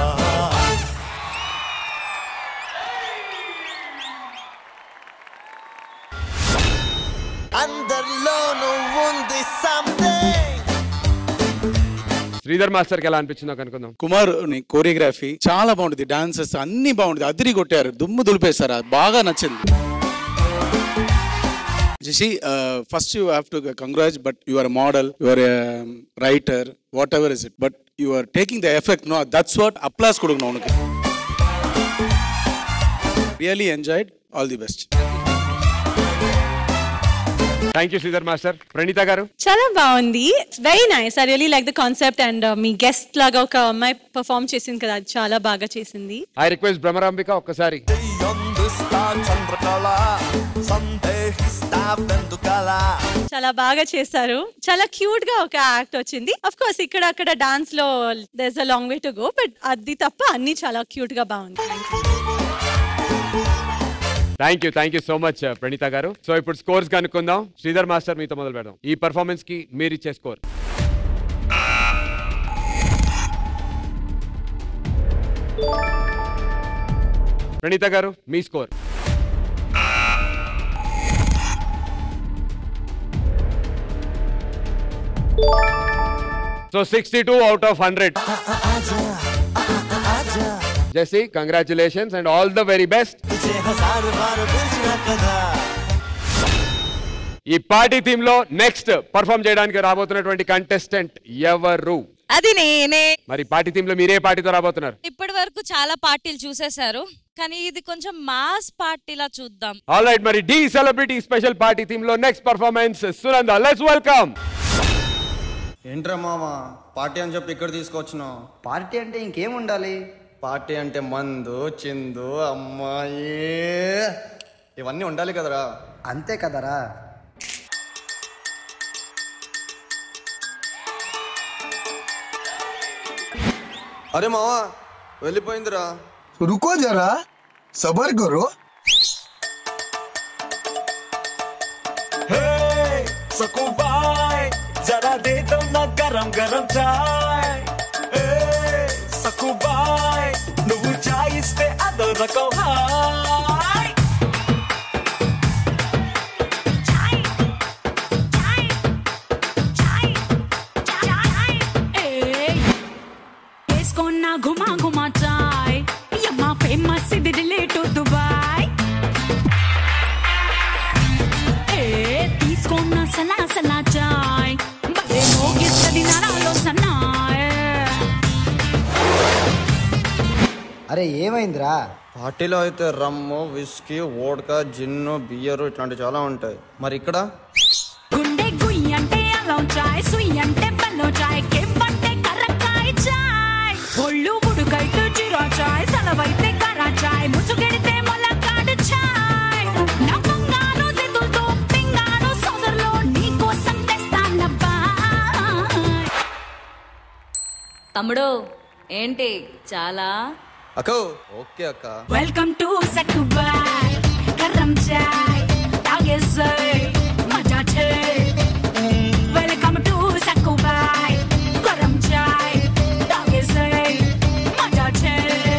అందరిలో ఉంది సంథింగ్ శ్రీధర్ మాస్టర్కి ఎలా అనిపించిందో కనుక్కుందాం కుమార్ కోరియోగ్రఫీ చాలా బాగుంటుంది డాన్సెస్ అన్ని బాగుంటుంది అదిరి కొట్టారు దుమ్ము దులిపేశారు అది బాగా నచ్చింది Jessie first you have to congrats but you are model you are writer whatever is it but you are taking the effect no that's what applause கொடுக்கணும் உனக்கு really enjoyed all the best thank you Sridhar master Praneetha garu చాలా బాగుంది very nice I really like the concept and మీ guest లాగా ఒక అమ్మాయి perform చేసింది కదా అది చాలా బాగా చేసింది ఐ రిక్వెస్ట్ భ్రమరాంబిక ఒక్కసారి అందిస్తా చంద్రకళ సందేహిస్తా వెందుకల చాలా బాగా చేశారు చాలా క్యూట్ గా ఒక యాక్ట్ వచ్చింది అఫ్ కోర్స్ ఇక్కడ అక్కడ డాన్స్ లో there's a long way to go but అది తప్ప అన్ని చాలా క్యూట్ గా బాగుంది thank you thank you so much Praneetha garu so ఇప్పుడు స్కోర్స్ కనుక్కుందాం శ్రీధర్ మాస్టర్ మీతో మొదలు పెడదాం ఈ పర్ఫార్మెన్స్ కి మీరు ఇచ్చే స్కోర్ ప్రణీత గారు మీ score so sixty two out of hundred Jessie congratulations and all the very best तुझे हजार बार పిలిచినా కదా ఈ పార్టీ థీమ్ లో నెక్స్ట్ పర్ఫామ్ చేయడానికి రాబోతున్నటువంటి కంటెస్టెంట్ ఎవరు అది నేనే మరి పార్టీ థీమ్ లో మీరే పార్టీతో రాబోతున్నారు ఇప్పటి వరకు చాలా పార్టీలు చూసేశారు కానీ ఇది కొంచెం మాస్ పార్టీలా చూద్దాం ఆల్ రైట్ మరి Dhee celebrity special party theme లో next performance Sunanda let's welcome ఏంట్రా మామ పార్టీ అని చెప్పి ఇక్కడ తీసుకొచ్చినావు పార్టీ అంటే ఇంకేం ఉండాలి పార్టీ అంటే మందు చిందు అమ్మాయి ఇవన్నీ ఉండాలి కదరా అంతే కదరా అరే మావా వెళ్ళిపోయిందిరా रुको जरा सबर करो సకుబాయ్ జరా దే దో నా గరం గరం చాయ్ ఏ సకుబాయ్ నువ్వు చాయ్ ఇస్తే అదో రకం హాయ్ వేసుకున్న గుమా గుమా చాయ్ యమ్మా ఫేమస్ ఇది రిలేట్ దుబాయ్ ఏ తీసుకున్న సలా సలా చాయ్ భలే మోగిస్తది నరాలో సన్నాయ్ అరే ఏమైందిరా పార్టీలో అయితే rum whisky vodka gin beer ఇట్లాంటివి చాలా ఉంటాయి మరి ఇక్కడ గుండె గుయ్యి అంటే అలో చాయ్ సుయ్యి అంటే బల్లో చాయ్ కెంపంటే కర్రకాయ చాయ్ ఒళ్ళు ఉడుకైతే జీరా చాయ్ సలవైతే కర్ర చాయ్ ముసుగెడితే మొలకాడు చాయ్ నవ్వంగాను జితులతో పింగాను సోదరులో నీ తమ్ముడు ఏంటి చాలా అక్కో ఓకే అక్క వెల్కమ్ టు సక్కుబాయ్ గరం చాయ్ తాగేసే మజా చే వెల్కమ్ టు సక్కుబాయ్ గరం చాయ్ తాగేసే మజా చే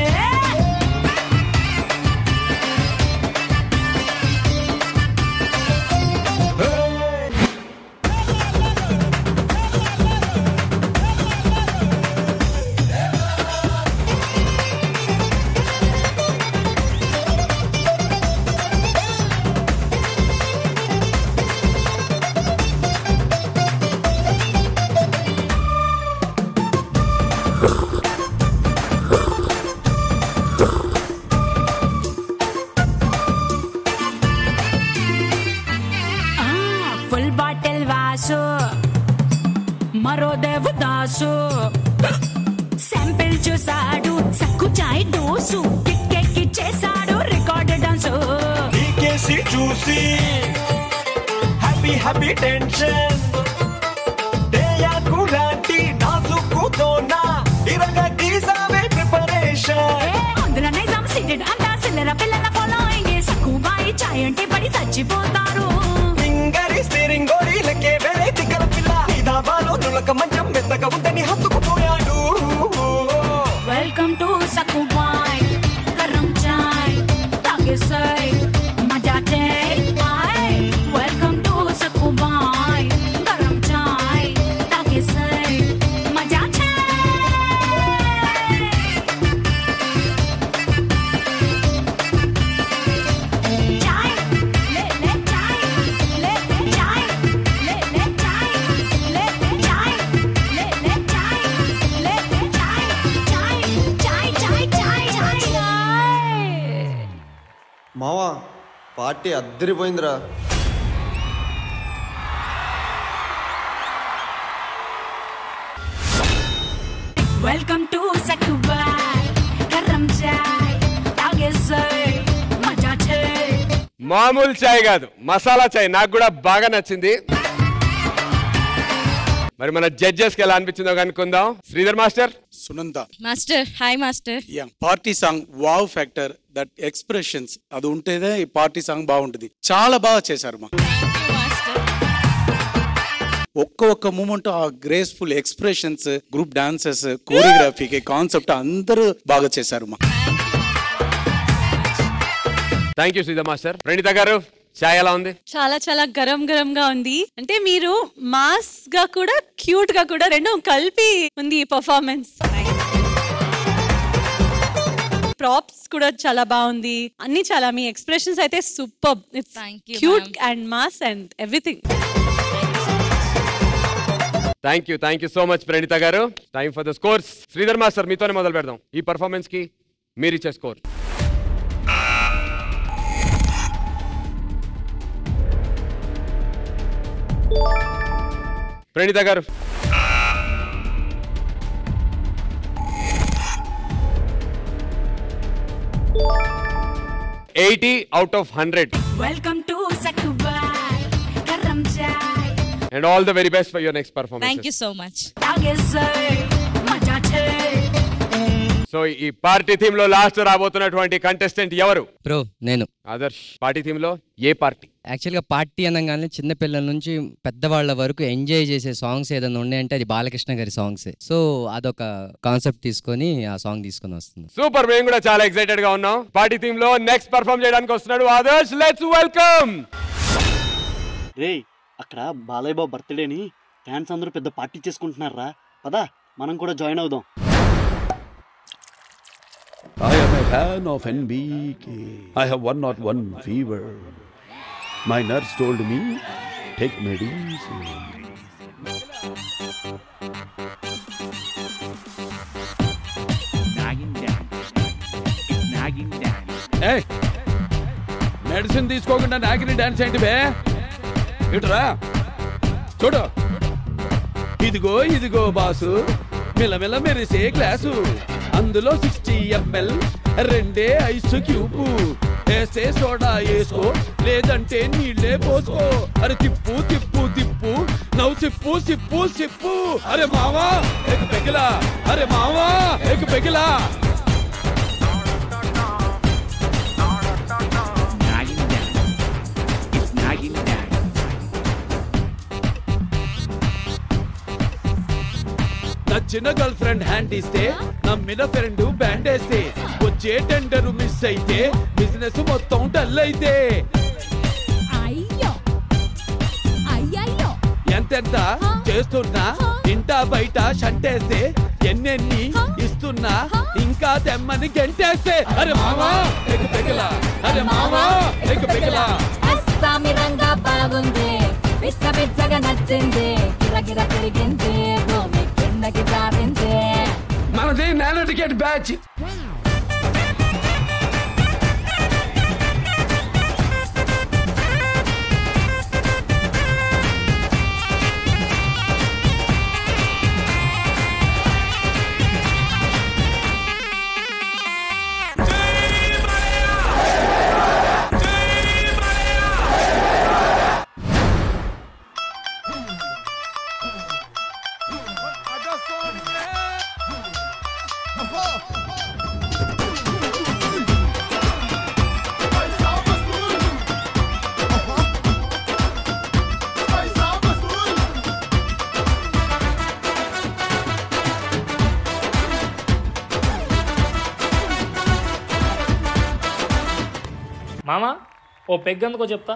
ఫుల్ బాటిల్ వాసు మరో దేవదాసు శాంపిల్ చూసాడు సక్కు చాయ్ డోసు కిక్కెక్కి చేశాడు రికార్డ్ డాన్సు కేసి చూసి హ్యాపీ హ్యాపీ టెన్షన్ దేయాకు లాంటి నాజుకుతోనా ఇరగ గీసావే ప్రిపరేషన్ అందులో నైజాం సీటెడ్ అంతా సిల్లర పిల్లల ఫాలోయింగ్ సక్కు బాయి చాయ్ అంటే పడి చచ్చిపోతారు ఫింగరి స్టీరింగ్ గోడీలకే వేరే తిక్కల పిల్ల ఈ దాబాలో నులక మంచం మెత్తగా ఉందని హత్తుకుపోయాడు వెల్కమ్ టు సక్కు బాయ్ గరం చాయ్ తాగేసే మజా చే వెల్కమ్ టు సక్కు బాయ్ గరం చాయ్ తాగేసే మజా చే చాయ్ లే లే చాయ్ లే లే చాయ్ లే లే చాయ్ లే లే చాయ్ లే లే చాయ్ లే లే చాయ్ చాయ్ చాయ్ చాయ్ చాయ్ చాయ్ చాయ్ మావా పార్టీ అద్దరిపోయిందిరా వెల్కమ్ టు సక్కుబాయ్ గరం చాయ్ తాగేసే మజా చే మామూలు చాయ్ కాదు మసాలా చాయ్ నాకు కూడా బాగా నచ్చింది మరి మన జడ్జెస్ కి ఎలా అనిపించిందో కనుక్కుందాం Sridhar master Sunanda master hi master yeah party song wow factor that expressions అది ఉంటేనే ఈ పార్టీ సాంగ్ బాగుంటుంది చాలా బాగా చేశారు మా ఒక్క ఒక్క మూమెంట్ ఆ గ్రేస్ఫుల్ ఎక్స్ప్రెషన్స్ గ్రూప్ డాన్సెస్ కోరియోగ్రఫీకి కాన్సెప్ట్ అందరూ బాగా చేశారు మా thank you Sridhar master Praneetha garu చాయ్ ఎలా ఉంది చాలా చాలా గరం గరం గా ఉంది అంటే మీరు మాస్ గా కూడా క్యూట్ గా కూడా రెండు కలిపి ఉంది ఈ పర్ఫార్మెన్స్ ప్రాప్స్ కూడా చాలా బాగుంది అన్ని చాలా మీ ఎక్స్ప్రెషన్స్ అయితే super it's you, cute ma'am. And mass and everything thank you thank you so much Praneetha garu time for the scores Sridhar master మీతోనే మొదలు పెడదాం ఈ పర్ఫార్మెన్స్ కి మీరు ఇచ్చే score Praneetha garu eighty out of hundred welcome to Sakkubai గరం చాయ్ and all the very best for your next thank performance you so much తాగేసే మజా చే సో ఈ పార్టీ థీమ్ లో లాస్ట్ రాబోతున్నటువంటి కంటెస్టెంట్ ఎవరు బ్రో నేను ఆదర్శ్ పార్టీ థీమ్ లో ఏ పార్టీ యాక్చువల్గా పార్టీ అనగానే చిన్నపిల్లల నుంచి పెద్దవాళ్ళ వరకు ఎంజాయ్ చేసే సాంగ్స్ ఏదైనా ఉన్నాయంటే అది బాలకృష్ణ గారి సాంగ్స్ సో అదొక కాన్సెప్ట్ తీసుకొని ఆ సాంగ్ తీసుకొని వస్తుంది సూపర్ మేము కూడా చాలా ఎక్సైటెడ్ గా ఉన్నాం పార్టీ థీమ్ లో నెక్స్ట్ పర్ఫామ్ చేయడానికి వస్తున్నాడు ఆదర్శ్ లెట్స్ వెల్కమ్ రేయ్ అక్కడ బాలయ్య బాబు బర్త్డేని ఫ్యాన్స్ అందరూ పెద్ద పార్టీ చేసుకుంటున్నారా పదా మనం కూడా జాయిన్ అవుదాం I am a fan of NBK. I have 101 fever. My nurse told me, take medicine. ఏయ్ మెడిసిన్ తీసుకోకుండా నాగిని డాన్స్ ఏంటి బే ఇటురా చూడు ఇదిగో ఇదిగో బాసు మిలమిల మెరిసే గ్లాసు అందులో సిక్స్టీ ఎంఎల్ రెండే ఐస్ క్యూబ్ వేస్తే సోడా వేసుకో లేదంటే నీళ్ళే పోసుకో అరే తిప్పు తిప్పు తిప్పు నవ్వు సిప్పు సిప్పు సిప్పు అరే మావా ఎక్ పెగిలా అరే మావా ఎక్ పెగిలా నా చిన్న గర్ల్ ఫ్రెండ్ హ్యాండ్ ఇస్తే నమ్మిన ఫ్రెండ్ బ్యాండ్ వేస్తే వచ్చే టెండర్ మిస్ అయితే బిజినెస్ మొత్తం డల్ అయితే అయ్యో అయ్యయ్యో ఎంతెంత చేస్తున్నా ఇంటా బయట షంటేస్తే ఎన్నెన్ని ఇస్తున్నా ఇంకా తెమ్మని గెంటేస్తే అరే మావా ఎగ్ పెగలా అరే మావా ఎగ్ పెగలా అస్సామి రంగా బాగుంది పిచ్చ పిచ్చగా నచ్చింది గిరగిర తిరిగింది భూమి కిందకి జారింది మనది నానో టికెట్ బ్యాచ్ మామ ఓ పెగ్ అందుకో చెప్తా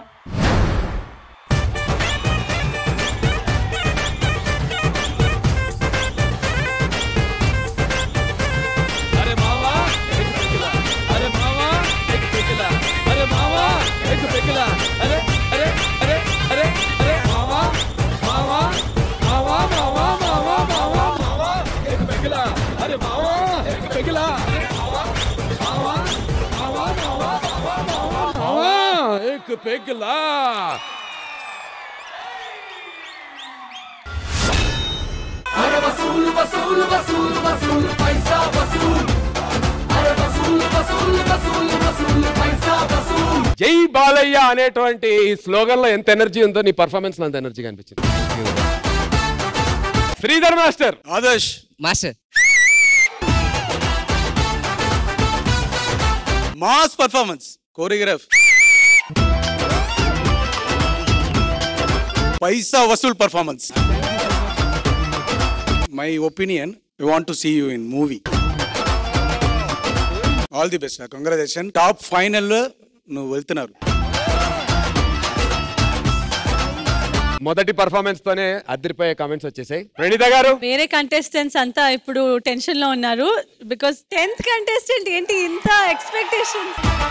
అరే మావా ఎగ్ పెగలా అరే మావా ఎగ్ పెగలా అరే మావా ఎగ్ పెగలా అరే అరే అరే అరే అరే మావా మావా మావా మావా మావా మావా మావా ఎగ్ పెగలా అరే మావా ఎగ్ పెగలా అరే మావా మావా మావా మావా మావా మావా మావా ఎగ్ పెగలా అరే వసూలు వసూలు వసూలు వసూలు పైసా వసూలు అరే వసూలు వసూలు వసూలు వసూలు పైసా వసూలు జై బాలయ్య అనేటువంటి స్లోగన్ లో ఎంత ఎనర్జీ ఉందో నీ పర్ఫార్మెన్స్ అంత ఎనర్జీ అనిపించింది Sridhar master Adarsh master mass performance choreograph పైసా వసూల్ performance my opinion we want to see you in movie all the best congratulation top final నువ్వు వెళ్తున్నారు మొదటి పర్ఫార్మెన్స్ తోనే అదిరిపోయే కామెంట్స్ వచ్చేసాయి ప్రణీత గారు వేరే కంటెస్టెంట్స్ అంతా ఇప్పుడు టెన్షన్ లో ఉన్నారు బికాస్ టెన్త్ కంటెస్టెంట్ ఏంటి ఇంత ఎక్స్పెక్టేషన్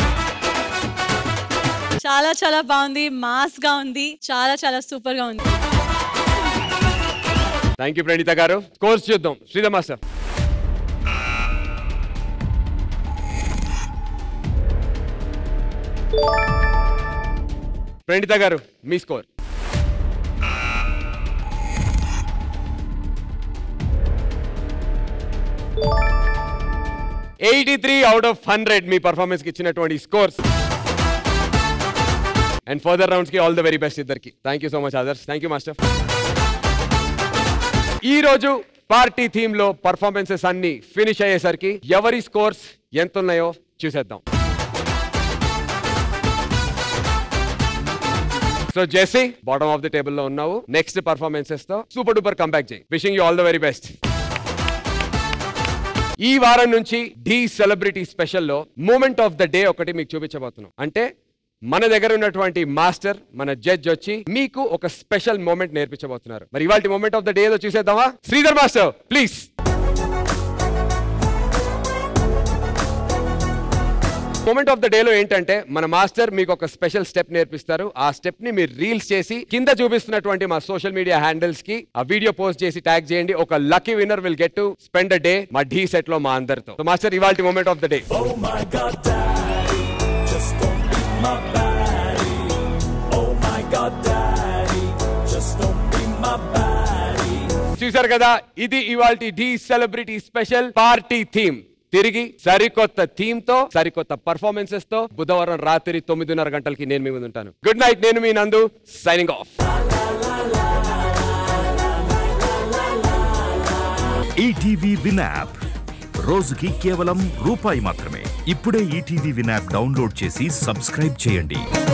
చాలా చాలా బాగుంది మాస్ గా ఉంది చాలా చాలా సూపర్ గా ఉంది థ్యాంక్ యూ ప్రణీత గారు స్కోర్స్ చూద్దాం శ్రీధర్ మాస్టర్ ప్రణీత గారు మీ score eighty three out of hundred మీ పర్ఫార్మెన్స్ కి ఇచ్చినటువంటి స్కోర్స్ అండ్ ఫర్దర్ రౌండ్స్ కి ఆల్ ద వెరీ బెస్ట్ ఇద్దరికి thank you so much others thank you master ఈ రోజు పార్టీ థీమ్ లో పర్ఫార్మెన్సెస్ అన్ని ఫినిష్ అయ్యేసరికి ఎవరి స్కోర్స్ ఎంత ఉన్నాయో చూసేద్దాం so Jessie bottom of the table లో ఉన్నావు నెక్స్ట్ పర్ఫార్మెన్సెస్ తో సూపర్ డూపర్ కంబ్యాక్ చేయి wishing you all the very best ఈ వారం నుంచి ఢీ సెలబ్రిటీ స్పెషల్లో మూమెంట్ ఆఫ్ ద డే ఒకటి మీకు చూపించబోతున్నాం అంటే మన దగ్గర ఉన్నటువంటి మాస్టర్ మన జడ్జ్ వచ్చి మీకు ఒక స్పెషల్ మూమెంట్ నేర్పించబోతున్నారు మరి ఇవాళ మూమెంట్ ఆఫ్ ద డే ఏదో చూసేద్దామా Sridhar master please moment of the డేలో ఏంటంటే మన మాస్టర్ మీకు ఒక స్పెషల్ స్టెప్ నేర్పిస్తారు ఆ స్టెప్ ని మీరు రీల్స్ చేసి కింద చూపిస్తున్నటువంటి మా సోషల్ మీడియా హ్యాండిల్స్ కి ఆ వీడియో పోస్ట్ చేసి ట్యాగ్ చేయండి ఒక lucky winner will get to spend a day మా ఢీ సెట్ లో మా అందరితో సో మాస్టర్ ఇవాళ moment of the day Just don't be my baddie. Oh my god, daddy. Just don't be my baddie. చూశారు కదా ఇది ఇవాళ ఢీ సెలబ్రిటీ స్పెషల్ పార్టీ థీమ్ తిరిగి సరికొత్త థీమ్ తో సరికొత్త పర్ఫార్మెన్సెస్ తో బుధవారం రాత్రి తొమ్మిదిన్నర గంటలకి నేను మీ ముందు ఉంటాను గుడ్ నైట్ నేను మీ Nandu signing off ETV Win app రోజుకి కేవలం రూపాయి మాత్రమే ఇప్పుడే ఈటీవీ విన్ యాప్ డౌన్లోడ్ చేసి సబ్స్క్రైబ్ చేయండి